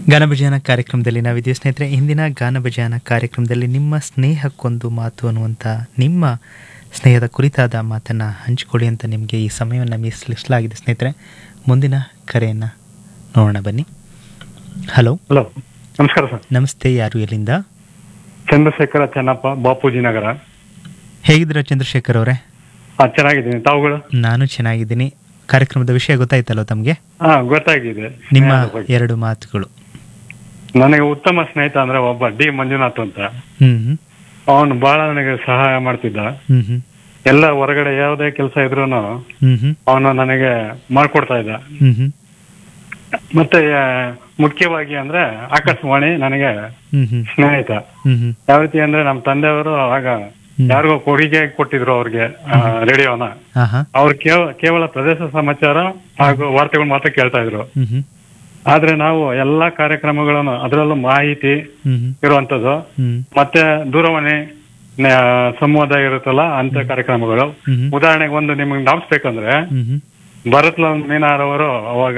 ಗಾನಭಜಾನ ಕಾರ್ಯಕ್ರಮದಲ್ಲಿ ನಾವಿದ್ದೀವಿ ಸ್ನೇಹಿತರೆ ಇಂದಿನ ಗಾನಭಜಾನ ಕಾರ್ಯಕ್ರಮದಲ್ಲಿ ನಿಮ್ಮ ಸ್ನೇಹಕ್ಕೊಂದು ಮಾತು ಅನ್ನುವಂಥ ನಿಮ್ಮ ಸ್ನೇಹದ ಕುರಿತಾದ ಮಾತನ್ನು ಹಂಚಿಕೊಳ್ಳಿ ಅಂತ ನಿಮಗೆ ಈ ಸಮಯವನ್ನು ಮೀಸಲಿಸಲಾಗಿದೆ ಸ್ನೇಹಿತರೆ ಮುಂದಿನ ಕರೆಯನ್ನು ನೋಡೋಣ ಬನ್ನಿ ಹಲೋ ಹಲೋ ನಮಸ್ಕಾರ ಸರ್ ನಮಸ್ತೆ ಯಾರು ಎಲ್ಲಿಂದ ಚಂದ್ರಶೇಖರ ಚೆನ್ನಪ್ಪ ಬಾಪೂಜಿ ನಗರ ಹೇಗಿದ್ದೀರಾ ಚಂದ್ರಶೇಖರ್ ಅವರೇ ಹಾ ಚೆನ್ನಾಗಿದ್ದೀನಿ ತಾವುಗಳು ನಾನು ಚೆನ್ನಾಗಿದ್ದೀನಿ ಕಾರ್ಯಕ್ರಮದ ವಿಷಯ ಗೊತ್ತಾಯ್ತಲ್ವ ತಮಗೆ ಹಾ ಗೊತ್ತಾಗಿದೆ ನಿಮ್ಮ ಸ್ನೇಹದ ಬಗ್ಗೆ. ಎರಡು ಮಾತುಗಳು ನನಗೆ ಉತ್ತಮ ಸ್ನೇಹಿತ ಅಂದ್ರೆ ಒಬ್ಬ ಡಿ ಮಂಜುನಾಥ್ ಅಂತ ಹ್ಮ್ ಹ್ಮ್ ಅವನು ಬಹಳ ನನಗೆ ಸಹಾಯ ಮಾಡ್ತಿದ್ದ ಹ್ಮ್ ಹ್ಮ್ ಎಲ್ಲ ಹೊರಗಡೆ ಯಾವುದೇ ಕೆಲಸ ಇದ್ರು ಹ್ಮ್ ಹ್ಮ್ ಅವನು ನನಗೆ ಮಾಡ್ಕೊಡ್ತಾ ಇದ್ದ ಹ್ಮ್ ಹ್ಮ್ ಮತ್ತೆ ಆ, ಮುಖ್ಯವಾಗಿ ಅಂದ್ರೆ ಆಕಾಶವಾಣಿ ನನಗೆ ಹ್ಮ್ ಹ್ಮ್ ಸ್ನೇಹಿತ ಹ್ಮ್ ಹ್ಮ್ ಯಾವ ರೀತಿ ಅಂದ್ರೆ ನಮ್ಮ ತಂದೆಯವರು ಆಗ ಯಾರಿಗೋ ಕೊಡುಗೆ ಕೊಟ್ಟಿದ್ರು ಅವ್ರಿಗೆ ರೇಡಿಯೋನ ಹಾ ಹಾ ಅವ್ರು ಕೇವ ಕೇವಲ ಪ್ರದೇಶ ಸಮಾಚಾರ ಹಾಗೂ ವಾರ್ತೆಗಳು ಮಾತ್ರ ಕೇಳ್ತಾ ಇದ್ರು ಹ್ಮ್ ಹ್ಮ್ ಆದ್ರೆ ನಾವು ಎಲ್ಲಾ ಕಾರ್ಯಕ್ರಮಗಳನ್ನು ಅದರಲ್ಲೂ ಮಾಹಿತಿ ಹ್ಮ್ ಹ್ಮ್ ಇರುವಂತದ್ದು ಹ್ಮ್ ಮತ್ತೆ ದೂರವಾಣಿ ನ- ಸಂವಾದ ಇರುತ್ತಲ್ಲ ಅಂತ ಕಾರ್ಯಕ್ರಮಗಳು ಹ್ಮ್ ಉದಾಹರಣೆಗೆ ಒಂದು ನಿಮಗೆ ನಾಮಿಸ್ಬೇಕಂದ್ರೆ ಹ್ಮ್ ಹ್ಮ್ ಭರತ್ ಲಾಲ್ ಮೀನಾರ್ ಅವರು ಅವಾಗ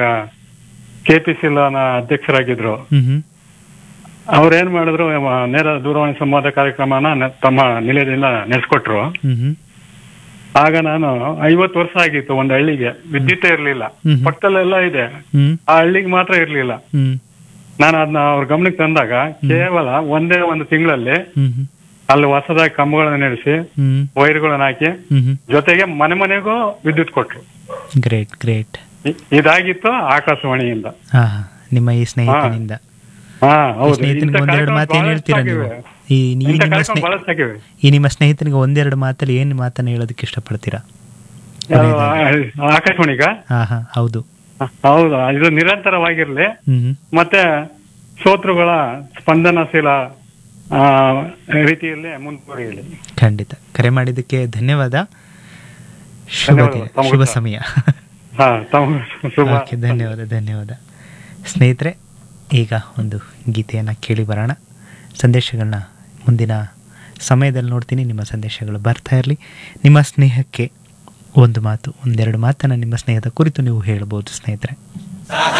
ಕೆಪಿಸಿ ಅಧ್ಯಕ್ಷರಾಗಿದ್ರು ಹ್ಮ್ ಹ್ಮ್ ಅವ್ರು ಏನ್ ಮಾಡಿದ್ರು ಅವ ನೇರ ದೂರವಾಣಿ ಸಂವಾದ ಕಾರ್ಯಕ್ರಮನ ನೆ- ತಮ್ಮ ನಿಲಯದಿಂದ ನಡೆಸ್ಕೊಟ್ರು ಹ್ಮ್ ಹ್ಮ್ ಆಗ ನಾನು ಐವತ್ತು ವರ್ಷ ಆಗಿತ್ತು ಒಂದು ಹಳ್ಳಿಗೆ ವಿದ್ಯುತ್ ಇರ್ಲಿಲ್ಲ ಹ್ಮ್. ಪಕ್ಕದಲ್ಲೆಲ್ಲ ಇದೆ ಹ್ಮ್ ಆ ಹಳ್ಳಿಗೆ ಮಾತ್ರ ಇರ್ಲಿಲ್ಲ ಹ್ಮ್ ನಾನು ಅದನ್ನ ಅವ್ರ ಗಮನಕ್ಕೆ ತಂದಾಗ ಕೇವಲ ಒಂದೇ ಒಂದು ತಿಂಗಳಲ್ಲಿ ಹ್ಮ್ ಹ್ಮ್ ಅಲ್ಲಿ ಹೊಸದಾಗಿ ಕಂಬಗಳನ್ನ ನಡೆಸಿ ಹ್ಮ್ ವೈರ್ಗಳನ್ನ ಹಾಕಿ ಹ್ಮ್ ಹ್ಮ್ ಜೊತೆಗೆ ಮನೆ ಮನೆಗೂ ವಿದ್ಯುತ್ ಕೊಟ್ರು ಗ್ರೇಟ್ ಗ್ರೇಟ್ ಇ- ಇದಾಗಿತ್ತು ಆಕಾಶವಾಣಿಯಿಂದ ಹಾ ನಿಮ್ಮ ಈ ಸ್ನೇಹಿತನಿಂದ ಹಾ ಈ ಹೌದು ಸ್ನೇಹಿತನಿಗೆ ಇಂಥ ಒಂದೆರಡು ಕಾರ್ಯಕ್ರಮ ಮಾತು ಏನ್ ಹೇಳ್ತೀರಾ ಬಹಳಷ್ಟು ನೀವು ಆಗಿವೆ. ಈ ಈ ಇಂಥ ನಿಮ್ಮ ಕಾರ್ಯಕ್ರಮ ಸ್ನೇಹ ಬಹಳಷ್ಟು ಆಗಿವೆ. ಈ ನಿಮ್ಮ ಸ್ನೇಹಿತನಿಗೆ ಒಂದೆರಡು ಮಾತಲ್ಲಿ ಏನು ಮಾತನ್ನ ಹೇಳೋದಕ್ಕೆ ಇಷ್ಟಪಡ್ತೀರಾ ಯಾವ್ದು, ಆ- ಆಕಾಶವಾಣಿಗ ಹಾ ಹಾ ಹೌದು ಹೌದು ಇದು ನಿರಂತರವಾಗಿರ್ಲಿ ಹ್ಮ್ ಹ್ಮ್ ಮತ್ತೆ ಶ್ರೋತೃಗಳ ಸ್ಪಂದನಶೀಲ ಆ, ರೀತಿಯಲ್ಲಿ ಮುಂದುವರಿಯಲಿ ಖಂಡಿತ ಕರೆ ಮಾಡಿದ್ದಕ್ಕೆ ಧನ್ಯವಾದ ಶುಭ ಧನ್ಯವಾದ. ದಿನ ತಮಗೂ ಶುಭ ಸಹ. ಸಮಯ ಹಾ ತಮ್ಮ ಶುಭ ಓಕೆ ಧನ್ಯವಾದ ಧನ್ಯವಾದ ಸ್ನೇಹಿತರೆ ಈಗ ಒಂದು ಗೀತೆಯನ್ನು ಕೇಳಿ ಬರೋಣ ಸಂದೇಶಗಳನ್ನ ಮುಂದಿನ ಸಮಯದಲ್ಲಿ ನೋಡ್ತೀನಿ ನಿಮ್ಮ ಸಂದೇಶಗಳು ಬರ್ತಾ ಇರಲಿ ನಿಮ್ಮ ಸ್ನೇಹಕ್ಕೆ ಒಂದು ಮಾತು ಒಂದೆರಡು ಮಾತನ್ನು ನಿಮ್ಮ ಸ್ನೇಹದ ಕುರಿತು ನೀವು ಹೇಳ್ಬೋದು ಸ್ನೇಹಿತರೆ